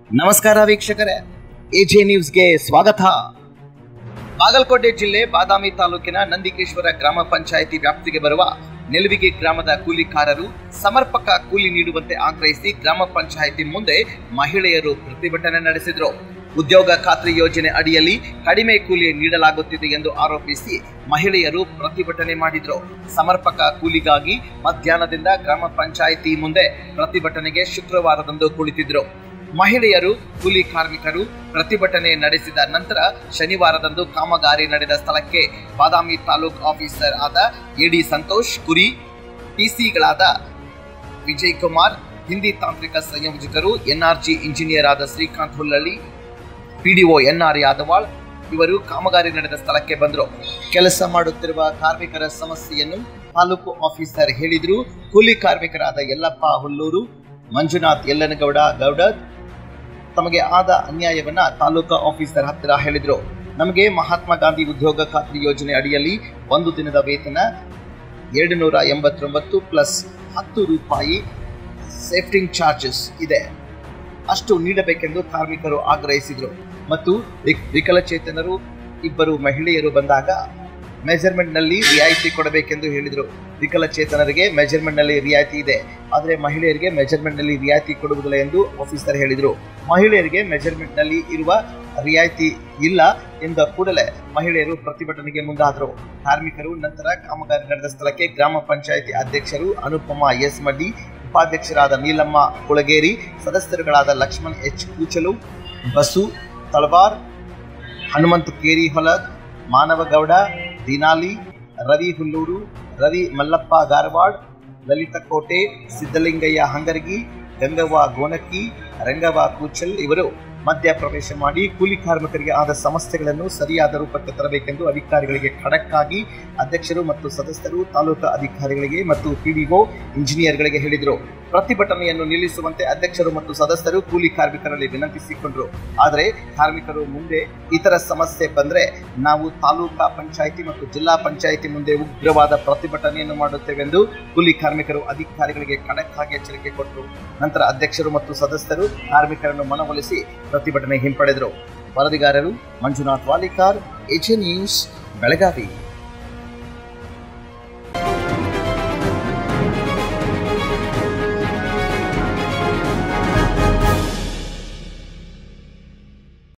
ನಮಸ್ಕಾರ ವೀಕ್ಷಕರೇ ಎಜೆ ನ್ಯೂಸ್ಗೆ ಸ್ವಾಗತ ಬಾಗಲಕೋಟೆ ಜಿಲ್ಲೆ ಬಾದಾಮಿ ತಾಲೂಕಿನ ನಂದಿಕೇಶ್ವರ ಗ್ರಾಮ ಪಂಚಾಯಿತಿ ವ್ಯಾಪ್ತಿಗೆ ಬರುವ ನೆಲವಿಗೆ ಗ್ರಾಮದ ಕೂಲಿಕಾರರು ಸಮರ್ಪಕ ಕೂಲಿ ನೀಡುವಂತೆ ಆಗ್ರಹಿಸಿ ಗ್ರಾಮ ಪಂಚಾಯಿತಿ ಮುಂದೆ ಮಹಿಳೆಯರು ಪ್ರತಿಭಟನೆ ನಡೆಸಿದರು ಉದ್ಯೋಗ ಖಾತ್ರಿ ಯೋಜನೆ ಅಡಿಯಲ್ಲಿ ಕಡಿಮೆ ಕೂಲಿ ನೀಡಲಾಗುತ್ತಿದೆ ಎಂದು ಆರೋಪಿಸಿ ಮಹಿಳೆಯರು ಪ್ರತಿಭಟನೆ ಮಾಡಿದರು ಸಮರ್ಪಕ ಕೂಲಿಗಾಗಿ ಮಧ್ಯಾಹ್ನದಿಂದ ಗ್ರಾಮ ಪಂಚಾಯಿತಿ ಮುಂದೆ ಪ್ರತಿಭಟನೆಗೆ ಶುಕ್ರವಾರದಂದು ಕುಳಿತಿದ್ರು ಮಹಿಳೆಯರು ಕೂಲಿ ಕಾರ್ಮಿಕರು ಪ್ರತಿಭಟನೆ ನಡೆಸಿದ ನಂತರ ಶನಿವಾರದಂದು ಕಾಮಗಾರಿ ನಡೆದ ಸ್ಥಳಕ್ಕೆ ಬಾದಾಮಿ ತಾಲೂಕ್ ಆಫೀಸರ್ ಆದ ಎಡಿ ಸಂತೋಷ್ ಕುರಿ ಟಿಸಿಗಳಾದ ವಿಜಯ್ ಕುಮಾರ್ ಹಿಂದಿ ತಾಂತ್ರಿಕ ಸಂಯೋಜಕರು ಎನ್ಆರ್ಜಿ ಇಂಜಿನಿಯರ್ ಆದ ಶ್ರೀಕಾಂತ್ ಹುಲ್ಲಳ್ಳಿ ಪಿಡಿಒ ಎನ್ಆರ್ ಯಾದವಾಳ್ ಇವರು ಕಾಮಗಾರಿ ನಡೆದ ಸ್ಥಳಕ್ಕೆ ಬಂದರು ಕೆಲಸ ಮಾಡುತ್ತಿರುವ ಕಾರ್ಮಿಕರ ಸಮಸ್ಯೆಯನ್ನು ತಾಲೂಕು ಆಫೀಸರ್ ಹೇಳಿದ್ರು ಕೂಲಿ ಕಾರ್ಮಿಕರಾದ ಯಲ್ಲಪ್ಪ ಹುಲ್ಲೂರು ಮಂಜುನಾಥ್ ಯಲ್ಲನಗೌಡ ಗೌಡದ್ ತಮಗೆ ಆದ ಅನ್ಯಾಯವನ್ನ ತಾಲೂಕಾ ಆಫೀಸರ್ ಹತ್ತಿರ ಹೇಳಿದ್ರು ನಮಗೆ ಮಹಾತ್ಮ ಗಾಂಧಿ ಉದ್ಯೋಗ ಖಾತ್ರಿ ಯೋಜನೆ ಅಡಿಯಲ್ಲಿ ಒಂದು ದಿನದ ವೇತನ ಎರಡು ನೂರ ಎಂಬತ್ತೊಂಬತ್ತು ಪ್ಲಸ್ ಹತ್ತು ರೂಪಾಯಿ ಸೇಫ್ಟಿಂಗ್ ಚಾರ್ಜಸ್ ಇದೆ ಅಷ್ಟು ನೀಡಬೇಕೆಂದು ಕಾರ್ಮಿಕರು ಆಗ್ರಹಿಸಿದರು ಮತ್ತು ವಿಕ್- ವಿಕಲಚೇತನರು ಇಬ್ಬರು ಮಹಿಳೆಯರು ಬಂದಾಗ ಮೆಜರ್ಮೆಂಟ್ ನಲ್ಲಿ ರಿಯಾಯಿತಿ ಕೊಡಬೇಕೆಂದು ಹೇಳಿದರು ವಿಕಲಚೇತನರಿಗೆ ಮೆಜರ್ಮೆಂಟ್ ನಲ್ಲಿ ರಿಯಾಯಿತಿ ಇದೆ ಆದರೆ ಮಹಿಳೆಯರಿಗೆ ಮೆಜರ್ಮೆಂಟ್ ನಲ್ಲಿ ರಿಯಾಯಿತಿ ಕೊಡುವುದಿಲ್ಲ ಎಂದು ಆಫೀಸರ್ ಹೇಳಿದರು ಮಹಿಳೆಯರಿಗೆ ಮೆಜರ್ಮೆಂಟ್ ನಲ್ಲಿ ಇರುವ ರಿಯಾಯಿತಿ ಇಲ್ಲ ಎಂದ ಕೂಡಲೇ ಮಹಿಳೆಯರು ಪ್ರತಿಭಟನೆಗೆ ಮುಂದಾದರು ಕಾರ್ಮಿಕರು ನಂತರ ಕಾಮಗಾರಿ ನಡೆದ ಸ್ಥಳಕ್ಕೆ ಗ್ರಾಮ ಪಂಚಾಯಿತಿ ಅಧ್ಯಕ್ಷರು ಅನುಪಮ ಎಸ್ ಮಡ್ಡಿ ಉಪಾಧ್ಯಕ್ಷರಾದ ನೀಲಮ್ಮ ಕುಳಗೇರಿ ಸದಸ್ಯರುಗಳಾದ ಲಕ್ಷ್ಮಣ್ ಎಚ್ ಕೂಚಲು ಬಸು ತಳವಾರ್ ಹನುಮಂತ ಕೇರಿ ಹೊಲದ್ ಮಾನವಗೌಡ ದಿನಾಲಿ ರವಿ ಹುಲ್ಲೂರು ರವಿ ಮಲ್ಲಪ್ಪ ಗಾರವಾಡ್ ಲಲಿತ ಕೋಟೆ ಸಿದ್ದಲಿಂಗಯ್ಯ ಹಂಗರಗಿ ಗಂಗವ್ವ ಗೋನಕ್ಕಿ ರಂಗವ್ವ ಕೂಚಲ್ ಇವರು ಮಧ್ಯ ಪ್ರವೇಶ ಮಾಡಿ ಕೂಲಿ ಕಾರ್ಮಿಕರಿಗೆ ಆದ ಸಮಸ್ಯೆಗಳನ್ನು ಸರಿಯಾದ ರೂಪಕ್ಕೆ ತರಬೇಕೆಂದು ಅಧಿಕಾರಿಗಳಿಗೆ ಖಡಕ್ ಆಗಿ ಅಧ್ಯಕ್ಷರು ಮತ್ತು ಸದಸ್ಯರು ತಾಲೂಕು ಅಧಿಕಾರಿಗಳಿಗೆ ಮತ್ತು ಪಿಡಿಒ ಇಂಜಿನಿಯರ್ಗಳಿಗೆ ಹೇಳಿದರು ಪ್ರತಿಭಟನೆಯನ್ನು ನಿಲ್ಲಿಸುವಂತೆ ಅಧ್ಯಕ್ಷರು ಮತ್ತು ಸದಸ್ಯರು ಕೂಲಿ ಕಾರ್ಮಿಕರಲ್ಲಿ ವಿನಂತಿಸಿಕೊಂಡರು ಆದರೆ ಕಾರ್ಮಿಕರು ಮುಂದೆ ಇತರ ಸಮಸ್ಯೆ ಬಂದ್ರೆ ನಾವು ತಾಲೂಕಾ ಪಂಚಾಯಿತಿ ಮತ್ತು ಜಿಲ್ಲಾ ಪಂಚಾಯಿತಿ ಮುಂದೆ ಉಗ್ರವಾದ ಪ್ರತಿಭಟನೆಯನ್ನು ಮಾಡುತ್ತೇವೆಂದು ಕೂಲಿ ಕಾರ್ಮಿಕರು ಅಧಿಕಾರಿಗಳಿಗೆ ಖಡಕ್ ಆಗಿ ಎಚ್ಚರಿಕೆ ಕೊಟ್ಟರು ನಂತರ ಅಧ್ಯಕ್ಷರು ಮತ್ತು ಸದಸ್ಯರು ಕಾರ್ಮಿಕರನ್ನು ಮನವೊಲಿಸಿ ಪ್ರತಿಭಟನೆ ಹಿಂಪಡೆದರು ವರದಿಗಾರರು ಮಂಜುನಾಥ್ ವಾಲಿಕಾರ್ ಎಚೆ ನ್ಯೂಸ್ ಬೆಳಗಾವಿ